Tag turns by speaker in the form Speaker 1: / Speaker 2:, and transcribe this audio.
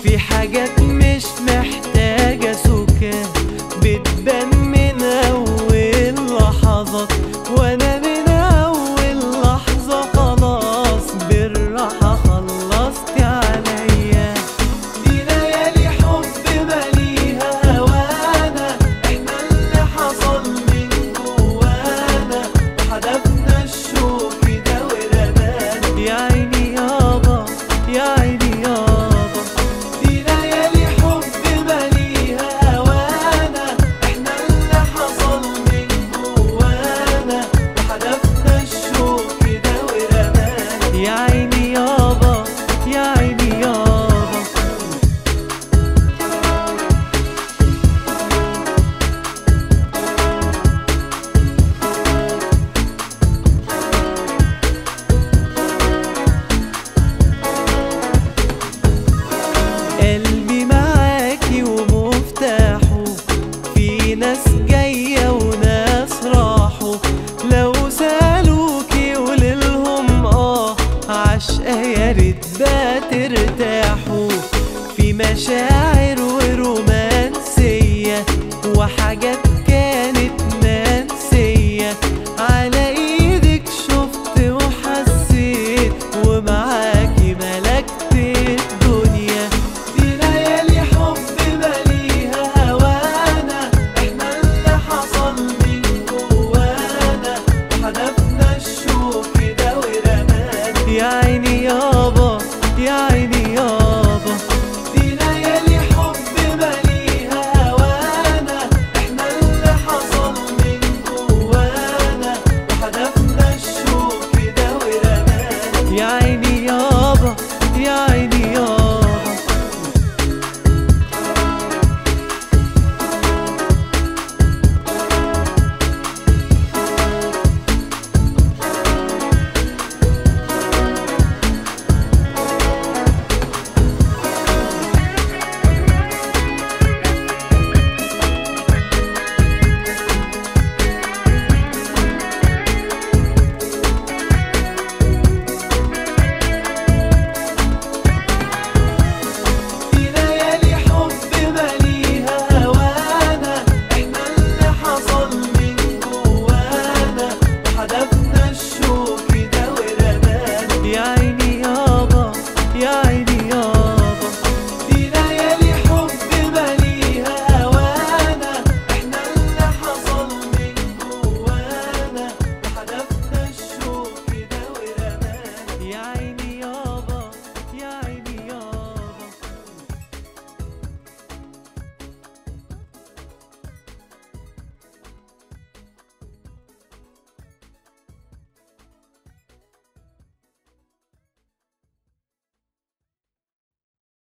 Speaker 1: في حاجات مش محتاجة سكان بتبان من أول لحظات وأنا من أول لحظة خلاص بالراحة خلصت عليا دي ليالي حب ماليها هوانا احنا اللي حصل من جوانا وحدفنا الشوق ده ورمانا يا عيني يابا يا عيني يابا دي ليالي حب ماليها هوانا احنا اللي حصل من جوانا وحدفنا الشوق ده ورمانا يا عيني يابا يا عيني يابا قلبي معاكي ومفتاحه في ناس جاية وناس راحوا لو سألوكي قوللهم اه عشقة يا ريت بقى ترتاحوا في مشاعر ورومان